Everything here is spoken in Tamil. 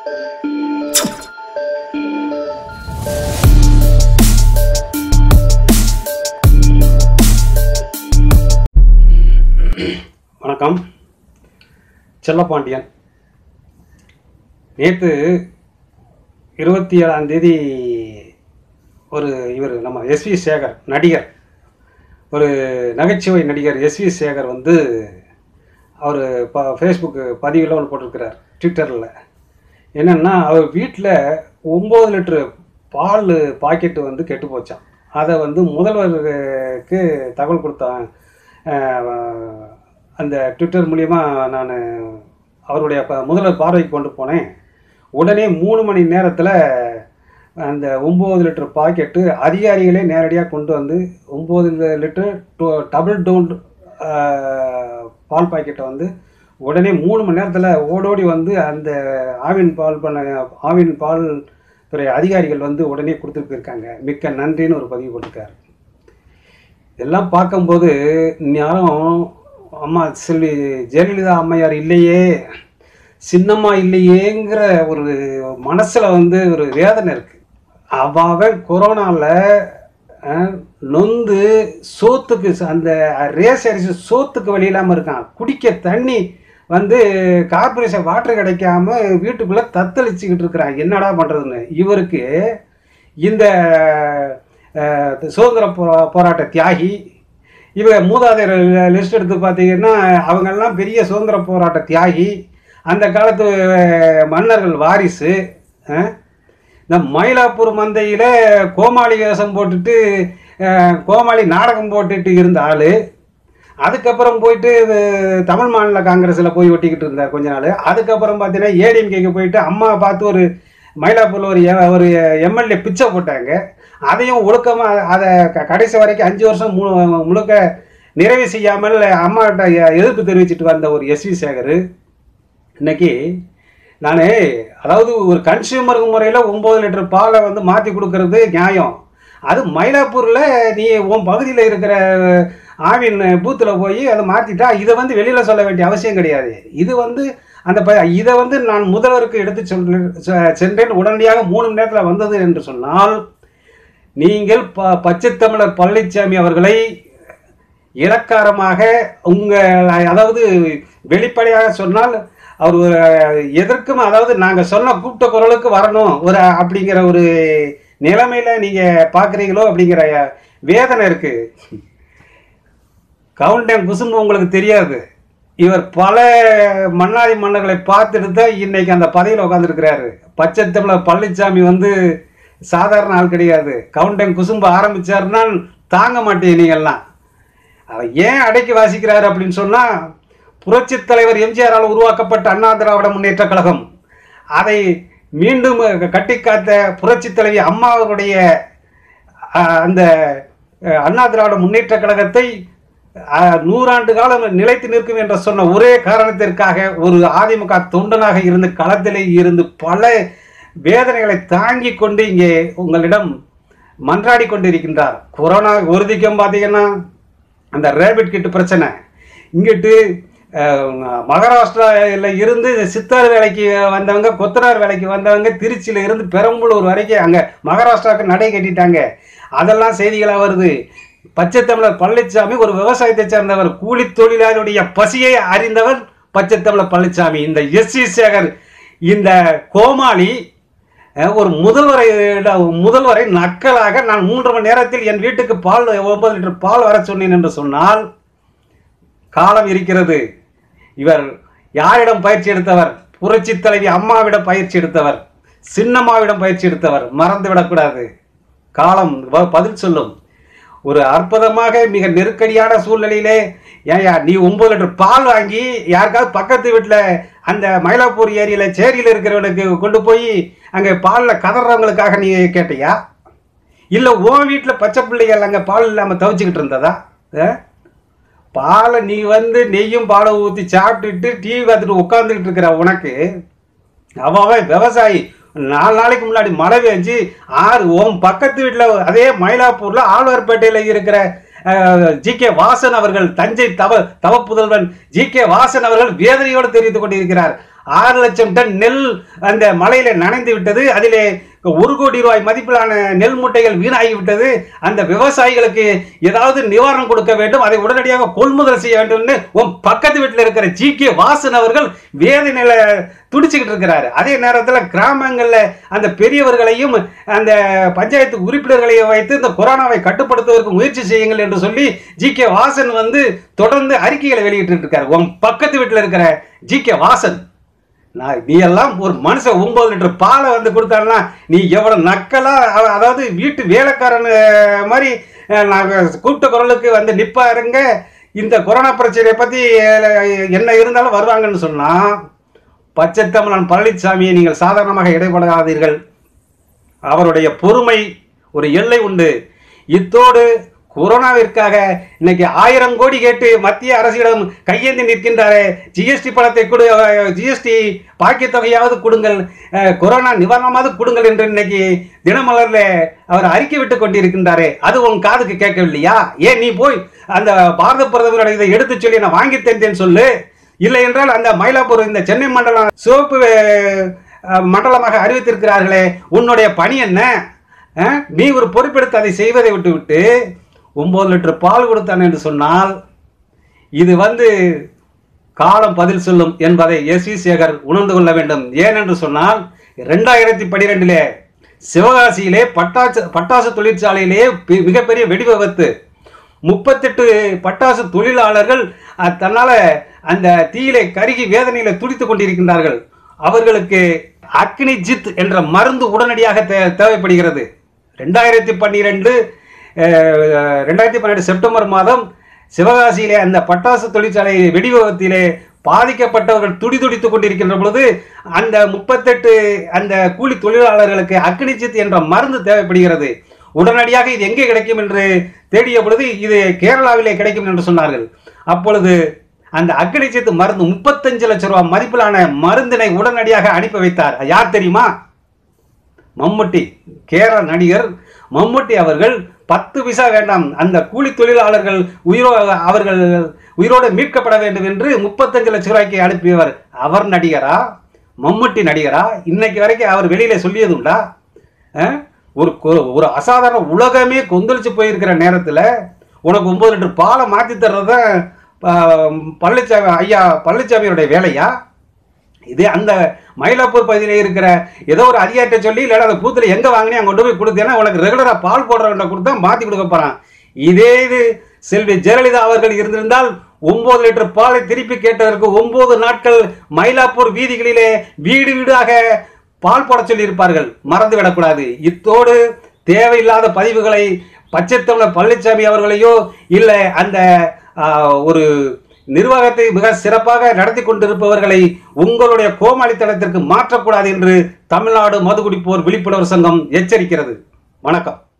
வணக்கம் செல்லப்பாண்டியன் நேற்று இருபத்தி ஏழாம் தேதி ஒரு இவர் நம்ம எஸ்வி சேகர் நடிகர் ஒரு நகைச்சுவை நடிகர் எஸ்வி சேகர் வந்து அவர் ப ஃபேஸ்புக்கு பதிவில் ஒன்று போட்டிருக்கிறார் ட்விட்டரில் என்னென்னா அவர் வீட்டில் ஒம்பது லிட்ரு பால் பாக்கெட்டு வந்து கெட்டு போச்சான் அதை வந்து முதல்வருக்கு தகவல் கொடுத்தான் அஹ், அந்த ட்விட்டர் மூலிமா நான் அவருடைய ப முதல்வர் பார்வைக்கு கொண்டு போனேன் உடனே மூணு மணி நேரத்தில் அந்த ஒம்பது லிட்டர் பாக்கெட்டு அதிகாரிகளே நேரடியாக கொண்டு வந்து ஒம்பது லிட்டர் டபுள் டோன் பால் பாக்கெட்டை வந்து உடனே மூணு மணி நேரத்தில் ஓடோடி வந்து அந்த ஆவின் பால் பண்ண ஆவின் பால் துறை அதிகாரிகள் வந்து உடனே கொடுத்துட்டு போயிருக்காங்க மிக்க நன்றின்னு ஒரு பதிவு போட்டிருக்காரு இதெல்லாம் பார்க்கும்போது யாரும் அம்மா செல்வி ஜெயலலிதா அம்மையார் இல்லையே சின்னம்மா இல்லையேங்கிற ஒரு மனசில் வந்து ஒரு வேதனை இருக்கு அவன் கொரோனாவில் நொந்து சோத்துக்கு ச- அந்த ரேஸ் அரிசி சோத்துக்கு வழி இல்லாமல் இருக்கான் குடிக்க தண்ணி வந்து கார்பரேஷன் வாட்டர் கிடைக்காம வீட்டுக்குள்ளே தத்தளிச்சுக்கிட்டு இருக்கிறான் என்னடா பண்ணுறதுன்னு இவருக்கு இந்த அஹ், சுதந்திர போ போராட்ட தியாகி இவங்க மூதாதையர் லிஸ்ட் எடுத்து பார்த்தீங்கன்னா அவங்கெல்லாம் பெரிய சுதந்திர போராட்ட தியாகி அந்த காலத்து அஹ், மன்னர்கள் வாரிசு அஹ், இந்த மயிலாப்பூர் மந்தையில் கோமாளி வேஷம் போட்டுட்டு அஹ், கோமாளி நாடகம் போட்டுட்டு இருந்த ஆள் அதுக்கப்புறம் போயிட்டு அஹ், தமிழ் மாநில காங்கிரஸில் போய் ஒட்டிக்கிட்டு இருந்தார் கொஞ்ச நாள் அதுக்கப்புறம் பார்த்தீங்கன்னா ஏடிஎம்கேக்கு போயிட்டு அம்மா பார்த்து ஒரு மயிலாப்பூரில் ஒரு எ- ஒரு எம்எல்ஏ பிச்சை போட்டாங்க அதையும் ஒழுக்கமாக அதை க- கடைசி வரைக்கும் அஞ்சு வருஷம் மு முழுக்க நிறைவு செய்யாமல் அம்மாட்ட எ- எதிர்ப்பு தெரிவிச்சிட்டு வந்த ஒரு எஸ்வி சேகர் இன்னைக்கு நான் அதாவது ஒரு கன்சியூமர் முறையில் ஒம்பது லிட்டர் பாலை வந்து மாற்றி கொடுக்கறது நியாயம் அது மயிலாப்பூரில் நீ உன் பகுதியில் இருக்கிற ஆவின் பூத்தில் போய் அதை மாற்றிட்டா இதை வந்து வெளியில் சொல்ல வேண்டிய அவசியம் கிடையாது இது வந்து அந்த ப இதை வந்து நான் முதல்வருக்கு எடுத்து சொல்றேன் செ- சென்றேன் உடனடியாக மூணு மணி நேரத்தில் வந்தது என்று சொன்னால் நீங்கள் ப பச்சைத்தமிழர் பழனிசாமி அவர்களை இலக்காரமாக உங்கள் அதாவது வெளிப்படையாக சொன்னால் அவர் ஒரு எதற்கும் அதாவது நாங்கள் சொன்ன கூப்பிட்ட குரலுக்கு வரணும் ஒரு அப்படிங்கிற ஒரு நிலைமையில் நீங்கள் பார்க்குறீங்களோ அப்படிங்கிற வேதனை இருக்குது கவுண்டன் குசும்பு உங்களுக்கு தெரியாது இவர் பல மன்னாதி மன்னர்களை பார்த்துட்டு தான் இன்னைக்கு அந்த பதவியில் உட்காந்துருக்கிறாரு பச்சை தமிழர் பழனிசாமி வந்து சாதாரண ஆள் கிடையாது கவுண்டன் குசும்பு ஆரம்பிச்சாருன்னா தாங்க மாட்டேன் நீங்கள்லாம் அவர் ஏன் அடக்கி வாசிக்கிறாரு அப்படின்னு சொன்னால் புரட்சித் தலைவர் எம்ஜிஆரால் உருவாக்கப்பட்ட அண்ணா திராவிட முன்னேற்ற கழகம் அதை மீண்டும் கட்டி காத்த புரட்சித் தலைவி அம்மாவுடைய அஹ், அந்த அஹ், அண்ணா திராவிட முன்னேற்ற கழகத்தை அஹ், நூறாண்டு காலம் நிலைத்து நிற்கும் என்ற சொன்ன ஒரே காரணத்திற்காக ஒரு அதிமுக தொண்டனாக இருந்து களத்திலே இருந்து பல வேதனைகளை தாங்கி கொண்டு இங்கே உங்களிடம் மன்றாடி கொண்டிருக்கின்றார் கொரோனா ஒரு திக்கம் பார்த்தீங்கன்னா அந்த ரேபிட் கிட்டு பிரச்சனை இங்கிட்டு அஹ், மகாராஷ்டிராவில் இருந்து சித்தார் வேலைக்கு வந்தவங்க கொத்தனார் வேலைக்கு வந்தவங்க திருச்சியில் இருந்து பெரம்பலூர் வரைக்கும் அங்கே மகாராஷ்டிராவுக்கு நடை கட்டிட்டாங்க அதெல்லாம் செய்திகளாக வருது பச்சை தமிழர் பழனிசாமி ஒரு விவசாயத்தை சேர்ந்தவர் கூலி தொழிலாளருடைய பசியை அறிந்தவர் பச்சை தமிழர் பழனிசாமி இந்த எஸ் சி சேகர் இந்த கோமாளி அஹ், ஒரு முதல்வரை முதல்வரை நக்கலாக நான் மூன்று மணி நேரத்தில் என் வீட்டுக்கு பால் ஒன்பது லிட்டர் பால் வர சொன்னேன் என்று சொன்னால் காலம் இருக்கிறது இவர் யாரிடம் பயிற்சி எடுத்தவர் புரட்சி தலைவி அம்மாவிடம் பயிற்சி எடுத்தவர் சின்னம்மாவிடம் பயிற்சி எடுத்தவர் மறந்து விடக்கூடாது காலம் வ- பதில் சொல்லும் ஒரு அற்புதமாக மிக நெருக்கடியான சூழ்நிலையிலே ஏன்யா நீ ஒன்பது லிட்டர் பால் வாங்கி யாருக்காவது பக்கத்து வீட்டில் அந்த மயிலாப்பூர் ஏரியில் சேரியில் இருக்கிறவனுக்கு கொண்டு போய் அங்கே பாலில் கதறவங்களுக்காக நீ கேட்டியா இல்லை உன் வீட்டில் பச்சை பிள்ளைகள் அங்கே பால் இல்லாமல் தவிச்சுக்கிட்டு இருந்ததா அஹ்? பாலை நீ வந்து நெய்யும் பாலை ஊற்றி சாப்பிட்டுட்டு டிவி பார்த்துட்டு உட்காந்துக்கிட்டு இருக்கிற உனக்கு அவன் அவன் விவசாயி நாலு நாளைக்கு முன்னாடி மழை பெஞ்சு ஆறு ஓம் பக்கத்து வீட்டில் அதே மயிலாப்பூரில் ஆழ்வார்பேட்டையில் இருக்கிற ஜி கே வாசன் அவர்கள் தஞ்சை தவ தவ புதல்வன் ஜி கே வாசன் அவர்கள் வேதனையோடு தெரிவித்துக் கொண்டிருக்கிறார் ஆறு லட்சம் டன் நெல் அந்த மலையில நனைந்து விட்டது அதிலே ஒரு கோடி ரூபாய் மதிப்பிலான நெல் மூட்டைகள் வீணாகி விட்டது அந்த விவசாயிகளுக்கு ஏதாவது நிவாரணம் கொடுக்க வேண்டும் அதை உடனடியாக கொள்முதல் செய்ய வேண்டும்னு உன் பக்கத்து வீட்டில் இருக்கிற ஜி கே வாசன் அவர்கள் வேதனையில துடிச்சுக்கிட்டு இருக்கிறாரு அதே நேரத்தில் கிராமங்களில் அந்த பெரியவர்களையும் அந்த பஞ்சாயத்து உறுப்பினர்களையும் வைத்து இந்த கொரோனாவை கட்டுப்படுத்துவதற்கு முயற்சி செய்யுங்கள் என்று சொல்லி ஜி கே வாசன் வந்து தொடர்ந்து அறிக்கைகளை வெளியிட்டு இருக்காரு உன் பக்கத்து வீட்டில் இருக்கிற ஜி கே வாசன் நான் நீ எல்லாம் ஒரு மனுஷன் ஒன்பது லிட்டர் பாலை வந்து கொடுத்தான்னா நீ எவ்வளவு நக்கலா அவ- அதாவது வீட்டு வேலைக்காரன் அஹ், மாதிரி அஹ், நாங்கள் கூப்பிட்ட குரலுக்கு வந்து நிப்பாருங்க இந்த கொரோனா பிரச்சனையை பற்றி என்ன இருந்தாலும் வருவாங்கன்னு சொன்னா பச்சை தமிழன் பழனிசாமியை நீங்கள் சாதாரணமாக இடைபடாதீர்கள் அவருடைய பொறுமை ஒரு எல்லை உண்டு இத்தோடு கொரோனாவிற்காக இன்னைக்கு ஆயிரம் கோடி கேட்டு மத்திய அரசிடம் கையேந்தி நிற்கின்றாரே ஜிஎஸ்டி பணத்தை கொடு ஜிஎஸ்டி பாக்கிய தொகையாவது கொடுங்கள் அஹ், கொரோனா நிவாரணமாவது கொடுங்கள் என்று இன்னைக்கு தினமலர்ல அவர் அறிக்கை விட்டு கொண்டிருக்கின்றாரே அது உன் காதுக்கு கேட்கவில்லையா ஏன் நீ போய் அந்த பாரத பிரதமருடைய இதை எடுத்து சொல்லி நான் வாங்கி தந்தேன்னு சொல்லு இல்லை என்றால் அந்த மயிலாப்பூர் இந்த சென்னை மண்டலம் சிவப்பு அஹ், மண்டலமாக அறிவித்திருக்கிறார்களே உன்னுடைய பணி என்ன அஹ்? நீ ஒரு பொறுப்பெடுத்து அதை செய்வதை விட்டுவிட்டு ஒன்பது லிட்டர் பால் கொடுத்தான் என்று சொன்னால் இது வந்து காலம் பதில் சொல்லும் என்பதை எஸ் வி சேகர் உணர்ந்து கொள்ள வேண்டும் ஏனென்று சொன்னால் ரெண்டாயிரத்தி பனிரெண்டிலே சிவகாசியிலே பட்டாசு பட்டாசு தொழிற்சாலையிலே பி- மிகப்பெரிய வெடி விபத்து முப்பத்தெட்டு பட்டாசு தொழிலாளர்கள் அஹ், தன்னால அந்த தீயிலே கருகி வேதனையில துடித்துக் கொண்டிருக்கின்றார்கள் அவர்களுக்கு அக்னி ஜித் என்ற மருந்து உடனடியாக தே- தேவைப்படுகிறது ரெண்டாயிரத்தி பன்னிரெண்டு ரெண்டாயிரத்தி பன்னெண்டு செப்டம்பர் மாதம் சிவகாசியிலே அந்த பட்டாசு தொழிற்சாலை வெடி விபத்திலே பாதிக்கப்பட்டவர்கள் துடி துடித்துக் கொண்டிருக்கின்ற பொழுது அந்த முப்பத்தெட்டு அந்த கூலி தொழிலாளர்களுக்கு அக்னிஜித் என்ற மருந்து தேவைப்படுகிறது உடனடியாக இது எங்கே கிடைக்கும் என்று தேடிய பொழுது இது கேரளாவிலே கிடைக்கும் என்று சொன்னார்கள் அப்பொழுது அந்த அக்னிஜித் மருந்து முப்பத்தஞ்சு லட்சம் ரூபாய் மதிப்பிலான மருந்தினை உடனடியாக அனுப்பி வைத்தார் யார் தெரியுமா மம்முட்டி கேரள நடிகர் மம்முட்டி அவர்கள் பத்து விசா வேண்டாம் அந்த கூலி தொழிலாளர்கள் உயிரோ அவர்கள் உயிரோடு மீட்கப்பட வேண்டும் என்று முப்பத்தஞ்சு லட்சம் ரூபாய்க்கு அனுப்பியவர் அவர் நடிகரா மம்முட்டி நடிகரா இன்னைக்கு வரைக்கும் அவர் வெளியில சொல்லியது உண்டா அஹ்? ஒரு கொ- ஒரு அசாதாரண உலகமே கொந்தளிச்சு போயிருக்கிற நேரத்துல உனக்கு ஒன்பது லிட்டர் பாலை மாத்தி தர்றத பழனிசாமி ஐயா பழனிசாமியோடைய வேலையா இதே அந்த மயிலாப்பூர் பகுதியில் இருக்கிற ஏதோ ஒரு அதிகாரிட்ட சொல்லி இல்லைன்னா அந்த பூத்துல எங்க வாங்கினே அங்க கொண்டு போய் கொடுத்தேன்னா உனக்கு ரெகுலரா பால் போடுறவன்ட்ட கொடுத்தா மாத்தி கொடுக்க போறான் இதே இது செல்வி ஜெயலலிதா அவர்கள் இருந்திருந்தால் ஒன்பது லிட்டர் பாலை திருப்பி கேட்டதற்கு ஒன்பது நாட்கள் மயிலாப்பூர் வீதிகளிலே வீடு வீடாக பால் போட சொல்லி இருப்பார்கள் மறந்து விடக்கூடாது இத்தோடு தேவையில்லாத பதிவுகளை பச்சைத்தமிழர் பழனிசாமி அவர்களையோ இல்லை அந்த ஆ, ஒரு நிர்வாகத்தை மிக சிறப்பாக நடத்தி கொண்டிருப்பவர்களை உங்களுடைய கோமாளித்தனத்திற்கு மாற்றக்கூடாது என்று தமிழ்நாடு மதுகுடிப்போர் விழிப்புணர்வு சங்கம் எச்சரிக்கிறது வணக்கம்